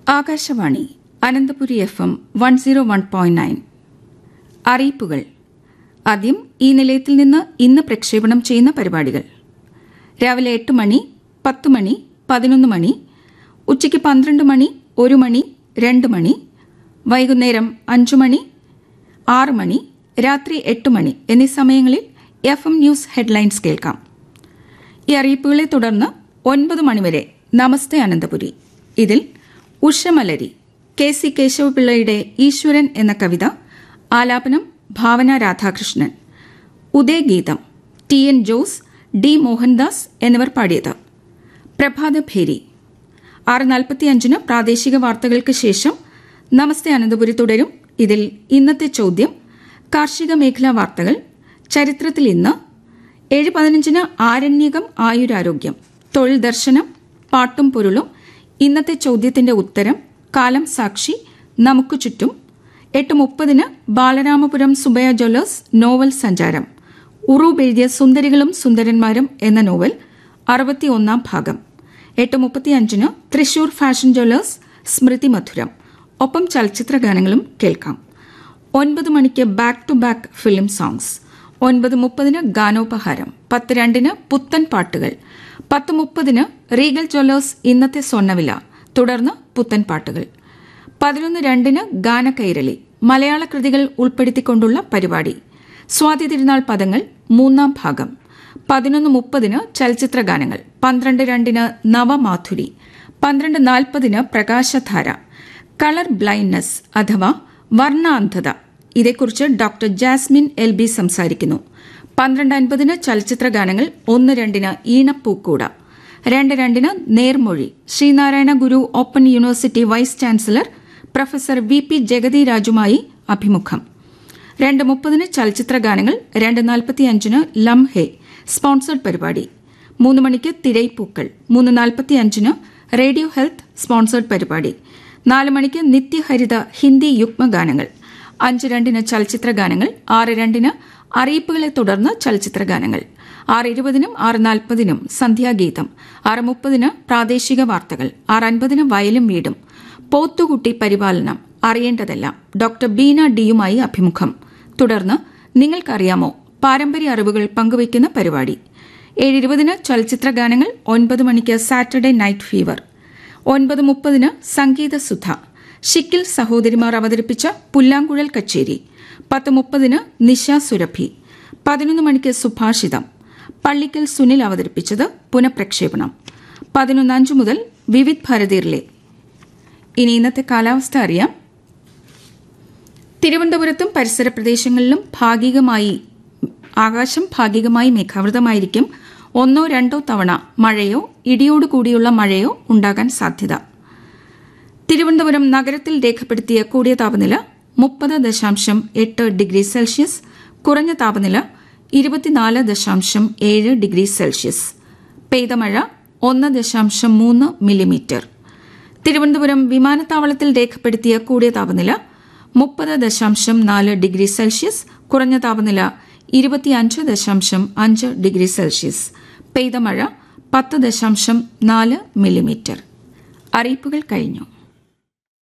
Akashvani Ananthapuri F M one zero one point nine അറിയിപ്പുകൾ ആദ്യം ഈ നിലയത്തിൽ നിന്ന് ഇന്ന് പ്രക്ഷേപണം ചെയ്യുന്ന പരിപാടികൾ രാവിലെ എട്ട് മണി പത്ത് മണി പതിനൊന്ന് മണി ഉച്ചയ്ക്ക് പന്ത്രണ്ട് മണി ഒരു മണി രണ്ട് മണി വൈകുന്നേരം അഞ്ചു മണി ആറ് മണി രാത്രി എട്ട് മണി എന്നീ സമയങ്ങളിൽ എഫ് എം ന്യൂസ് ഹെഡ്ലൈൻസ് കേൾക്കാം ഈ അറിയിപ്പുകളെ തുടർന്ന് ഒൻപത് മണിവരെ നമസ്തേ അനന്തപുരി ഇതിൽ ഉഷമലരി കെ സി കേശവപിള്ളയുടെ ഈശ്വരൻ എന്ന കവിത ആലാപനം Bhavana Radhakrishnan Udayageetham T N Jose D Mohandas എന്നിവർ പാടിയത് പ്രഭാതഭേരി ആറ് നാൽപ്പത്തിയഞ്ചിന് പ്രാദേശിക വാർത്തകൾക്ക് ശേഷം നമസ്തേ അനന്തപുരി തുടരും ഇതിൽ ഇന്നത്തെ ചോദ്യം കാർഷിക മേഖലാ വാർത്തകൾ ചരിത്രത്തിൽ ഇന്ന് ഏഴ് പതിനഞ്ചിന് ആരണ്യകം ആയുരാരോഗ്യം തൊഴിൽ ദർശനം പാട്ടും പൊരുളും ഇന്നത്തെ ചോദ്യത്തിന്റെ ഉത്തരം കാലം സാക്ഷി നമുക്ക് ചുറ്റും എട്ട് മുപ്പതിന് ബാലരാമപുരം സുബയ ജ്വല്ലേഴ്സ് നോവൽ സഞ്ചാരം ഉറൂബ് എഴുതിയ സുന്ദരികളും സുന്ദരന്മാരും എന്ന നോവൽ അറുപത്തിയൊന്നാം ഭാഗം എട്ട് മുപ്പത്തിയഞ്ചിന് തൃശൂർ ഫാഷൻ ജ്വല്ലേഴ്സ് സ്മൃതി മധുരം ഒപ്പം ചലച്ചിത്ര ഗാനങ്ങളും കേൾക്കാം ഒൻപത് മണിക്ക് back to back film songs ഒൻപത് മുപ്പതിന് ഗാനോപഹാരം പത്ത് രണ്ടിന് പുത്തൻ പാട്ടുകൾ പത്ത് മുപ്പതിന് റീഗൽ ജ്വല്ലേഴ്സ് ഇന്നത്തെ സ്വർണ്ണവില തുടർന്ന് പുത്തൻ പാട്ടുകൾ പതിനൊന്ന് രണ്ടിന് ഗാനകൈരളി മലയാള കൃതികൾ ഉൾപ്പെടുത്തിക്കൊണ്ടുള്ള പരിപാടി സ്വാതി തിരുനാൾ പദങ്ങൾ മൂന്നാം ഭാഗം പതിനൊന്ന് മുപ്പതിന് ചലച്ചിത്ര ഗാനങ്ങൾ പന്ത്രണ്ട് രണ്ടിന് നവമാധുരി പന്ത്രണ്ട് നാൽപ്പതിന് പ്രകാശധാര കളർ ബ്ലൈൻഡ്നസ് അഥവാ വർണ്ണാന്ധത ഇതേക്കുറിച്ച് ഡോക്ടർ ജാസ്മിൻ എൽ ബി സംസാരിക്കുന്നു പന്ത്രണ്ട് അൻപതിന് ചലച്ചിത്ര ഗാനങ്ങൾ ഒന്ന് രണ്ടിന് ഈണപ്പൂക്കൂട രണ്ട് രണ്ടിന് നേർമൊഴി Sreenarayana Guru open university vice chancellor professor V P Jagathi രാജുമായി അഭിമുഖം രണ്ട് മുപ്പതിന് ചലച്ചിത്ര ഗാനങ്ങൾ രണ്ട് നാൽപ്പത്തിയഞ്ചിന് ലംഹെ സ്പോൺസർഡ് പരിപാടി മൂന്ന് മണിക്ക് തിരൈപ്പൂക്കൾ മൂന്ന് നാൽപ്പത്തിയഞ്ചിന് റേഡിയോ ഹെൽത്ത് സ്പോൺസർഡ് പരിപാടി നാല് മണിക്ക് നിത്യഹരിത ഹിന്ദി യുഗ്മഗാനങ്ങൾ അഞ്ച് രണ്ടിന് ചലച്ചിത്ര ഗാനങ്ങൾ ആറ് രണ്ടിന് അറിയിപ്പുകളെ തുടർന്ന് ചലച്ചിത്ര ഗാനങ്ങൾ ആറ് ഇരുപതിനും ആറ് നാൽപ്പതിനും സന്ധ്യാഗീതം ആറ് മുപ്പതിന് പ്രാദേശിക വാർത്തകൾ ആറ് അൻപതിന് വയലും വീടും പോത്തുകുട്ടി പരിപാലനം അറിയേണ്ടതെല്ലാം ഡോക്ടർ ബീന ഡിയുമായി അഭിമുഖം തുടർന്ന് നിങ്ങൾക്കറിയാമോ പാരമ്പര്യ അറിവുകൾ പങ്കുവയ്ക്കുന്ന പരിപാടി ഏഴിരുപതിന് ചലച്ചിത്ര ഗാനങ്ങൾ ഒൻപത് മണിക്ക് സാറ്റർഡേ നൈറ്റ് ഫീവർ ഒൻപത് മുപ്പതിന് സംഗീത സുധ ഷിക്കിൽ സഹോദരിമാർ അവതരിപ്പിച്ച പുല്ലാങ്കുഴൽ കച്ചേരി പത്ത് മുപ്പതിന് നിശ സുരഭി പതിനൊന്ന് മണിക്ക് സുഭാഷിതം പള്ളിക്കൽ സുനിൽ അവതരിപ്പിച്ചത് പുനഃപ്രക്ഷേപണം പതിനൊന്ന് അഞ്ച് മുതൽ വിവിധ് ഭാരതീറിലെ ഇനി ഇന്നത്തെ കാലാവസ്ഥ അറിയാം തിരുവനന്തപുരത്തും പരിസര പ്രദേശങ്ങളിലും ഭാഗികമായി ആകാശം ഭാഗികമായി മേഘാവൃതമായിരിക്കും ഒന്നോ രണ്ടോ തവണ മഴയോ ഇടിയോട് കൂടിയുള്ള മഴയോ ഉണ്ടാകാൻ സാധ്യത തിരുവനന്തപുരം നഗരത്തിൽ രേഖപ്പെടുത്തിയ കൂടിയ താപനില മുപ്പത് ദശാംശം എട്ട് ഡിഗ്രി സെൽഷ്യസ് കുറഞ്ഞ താപനില ഇരുപത്തിനാല് ദശാംശം ഏഴ് ഡിഗ്രി സെൽഷ്യസ് പെയ്ത മഴ ഒന്ന് ദശാംശം മൂന്ന് മില്ലിമീറ്റർ തിരുവനന്തപുരം വിമാനത്താവളത്തിൽ രേഖപ്പെടുത്തിയ കൂടിയ താപനില മുപ്പത് ദശാംശം നാല് ഡിഗ്രി സെൽഷ്യസ് കുറഞ്ഞ താപനില ഇരുപത്തിയഞ്ച് ദശാംശം അഞ്ച് ഡിഗ്രി സെൽഷ്യസ് പെയ്ത മഴ പത്ത് ദശാംശം നാല് മില്ലിമീറ്റർ അറിയിപ്പുകൾ കഴിഞ്ഞു